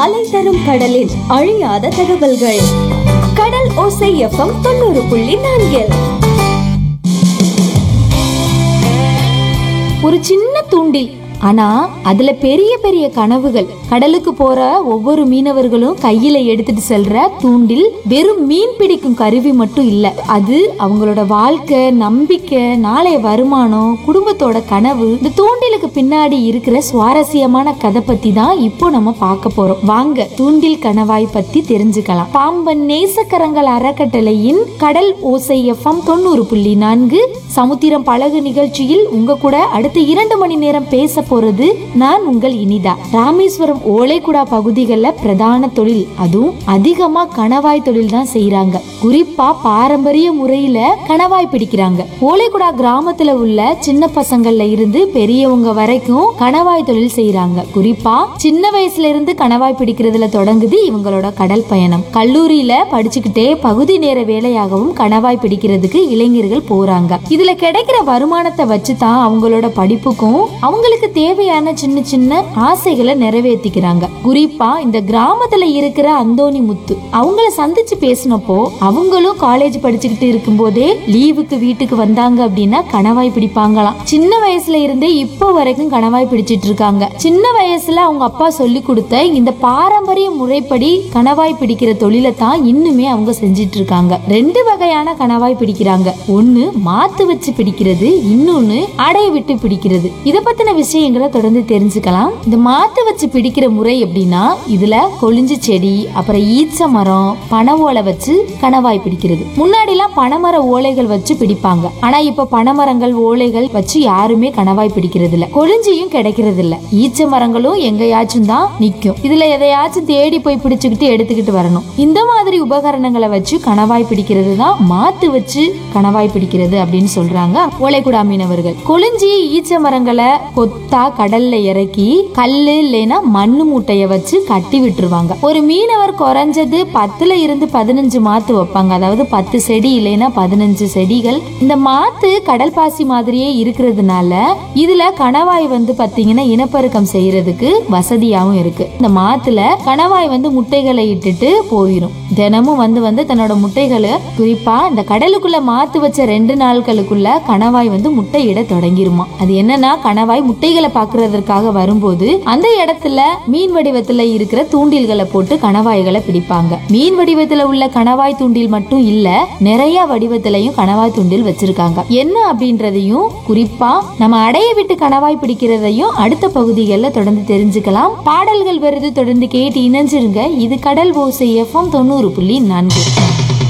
அலை தரும் கடலில் அழியாத தகவல்கள் கடல் ஓசை எஃப்எம் தொண்ணூறு புள்ளி நான்கில் ஒரு சின்ன தூண்டில் ஆனா அதுல பெரிய பெரிய கனவுகள் கடலுக்கு போற ஒவ்வொரு மீனவர்களும் கையில எடுத்துட்டு செல்ற தூண்டில் வெறும் மீன் பிடிக்கும் கருவி மட்டும் இல்ல அது அவங்களோட வாழ்க்கை நம்பிக்கை நாளைய வருமானம் குடும்பத்தோட கனவு இந்த தூண்டிலுக்கு பின்னாடி இருக்கிற சுவாரஸ்யமான கதை பத்தி தான் இப்போ நம்ம பார்க்க போறோம் வாங்க தூண்டில் கணவாய் பத்தி தெரிஞ்சுக்கலாம் பாம்பன் நேசக்கரங்கள் அறக்கட்டளையின் கடல் ஓசை எஃப்எம் தொண்ணூறு புள்ளி நான்கு சமுத்திரம் பழகு நிகழ்ச்சியில் உங்க கூட அடுத்த இரண்டு மணி நேரம் பேச போறது நான் உங்கள் இனிதா ராமேஸ்வரம் ஓலைக்குடா பகுதிகளில் பிரதான தொழில் அதுவும் அதிகமா கணவாய் தொழில் தான் செய்யறாங்க குறிப்பா பாரம்பரிய முறையில கணவாய் பிடிக்கிறாங்க ஓலைக்குடா கிராமத்துல உள்ள சின்ன பசங்கள்ல இருந்து பெரியவங்க வரைக்கும் கணவாய் தொழில் செய்யறாங்க குறிப்பா சின்ன வயசுல இருந்து கணவாய் பிடிக்கிறதுல தொடங்குது இவங்களோட கடல் பயணம் கல்லூரியில படிச்சுக்கிட்டே பகுதி நேர வேலையாகவும் கணவாய் பிடிக்கிறதுக்கு இளைஞர்கள் போறாங்க இதுல கிடைக்கிற வருமானத்தை வச்சு தான் அவங்களோட படிப்புக்கும் அவங்களுக்கு தேவையான சின்ன சின்ன ஆசைகளை நிறைவேற்றிக்கிறாங்க குறிப்பா இந்த கிராமத்துல இருக்கிற அந்தோணி முத்து அவங்கள சந்திச்சு பேசினப்போ அவங்களும் காலேஜ் படிச்சுக்கிட்டு இருக்கும்போதே லீவுக்கு வீட்டுக்கு வந்தாங்க அப்படின்னா கணவாய் பிடிப்பாங்களாம் சின்ன வயசுல இருந்தே இப்போ வரைக்கும் கணவாய் பிடிச்சிட்டு இருக்காங்க சின்ன வயசுல அவங்க அப்பா சொல்லி கொடுத்த இந்த பாரம்பரிய முறைப்படி கணவாய் பிடிக்கிற தொழிலை தான் இன்னுமே அவங்க செஞ்சிட்டு இருக்காங்க ரெண்டு வகையான கணவாய் பிடிக்கிறாங்க ஒண்ணு மாத்து வச்சு பிடிக்கிறது இன்னொன்னு அடைய விட்டு பிடிக்கிறது இத பத்தின விஷயங்களை தொடர்ந்து தெரிஞ்சுக்கலாம் இந்த மாத்து வச்சு பிடிக்கிற முறை எப்படின்னா இதுல கொழிஞ்சு செடி அப்புறம் ஈச்ச மரம் பனை ஓலை வச்சு கணவாய் பிடிக்கிறது முன்னாடி எல்லாம் பனைமர ஓலைகள் வச்சு பிடிப்பாங்க ஆனா இப்ப பனைமரங்கள் ஓலைகள் வச்சு யாருமே கணவாய் பிடிக்கிறது இல்ல கொழிஞ்சியும் கிடைக்கிறது இல்ல ஈச்ச மரங்களும் எங்கேயாச்சும் தான் நிக்கும் இதுல எதையாச்சும் தேடி போய் பிடிச்சுக்கிட்டு எடுத்துக்கிட்டு வரணும் இந்த மாதிரி உபகரணங்களை வச்சு கணவாய் பிடிக்கிறது தான் மாத்து வச்சு கணவாய் பிடிக்கிறது அப்படின்னு சொல்றாங்க ஓலைக்குடா மீனவர்கள் கொழிஞ்சி ஈச்ச மரங்களை கொத்தா கடல்ல இறக்கி கல்லு இல்லைன்னா மண்ணு மூட்டைய வச்சு கட்டி விட்டுருவாங்க ஒரு மீனவர் குறைஞ்சது பத்துல இருந்து பதினஞ்சு மாத்து வைப்பாங்க அதாவது பத்து செடி இல்லைன்னா பதினஞ்சு செடிகள் இந்த மாத்து கடல் பாசி மாதிரியே இருக்கிறதுனால இதுல கணவாய் வந்து பாத்தீங்கன்னா இனப்பெருக்கம் செய்யறதுக்கு வசதியாவும் இருக்கு இந்த மாத்துல கணவாய் வந்து முட்டைகளை இட்டுட்டு போயிடும் தினமும் வந்து வந்து தன்னோட முட்டைகளை குறிப்பா இந்த கடலுக்குள்ள மாத்து வச்ச ரெண்டு நாட்களுக்குள்ள கணவாய் வந்து முட்டையிட தொடங்கிருமா அது என்னன்னா கணவாய் முட்டைகளை பாக்குறதற்காக வரும்போது அந்த இடத்துல மீன் வடிவத்துல இருக்கிற தூண்டில்களை போட்டு கணவாய்களை பிடிப்பாங்க மீன் வடிவத்துல உள்ள கணவாய் தூண்டில் மட்டும் இல்ல நிறைய வடிவத்திலையும் கணவாய் தூண்டில் வச்சிருக்காங்க என்ன அப்படின்றதையும் குறிப்பா நம்ம அடைய விட்டு கணவாய் பிடிக்கிறதையும் அடுத்த பகுதிகளில் தொடர்ந்து தெரிஞ்சுக்கலாம் பாடல்கள் வருது தொடர்ந்து கேட்டு இணைஞ்சிருங்க இது கடல் ஓசை எஃப்எம் தொண்ணூறு புள்ளி நான்கு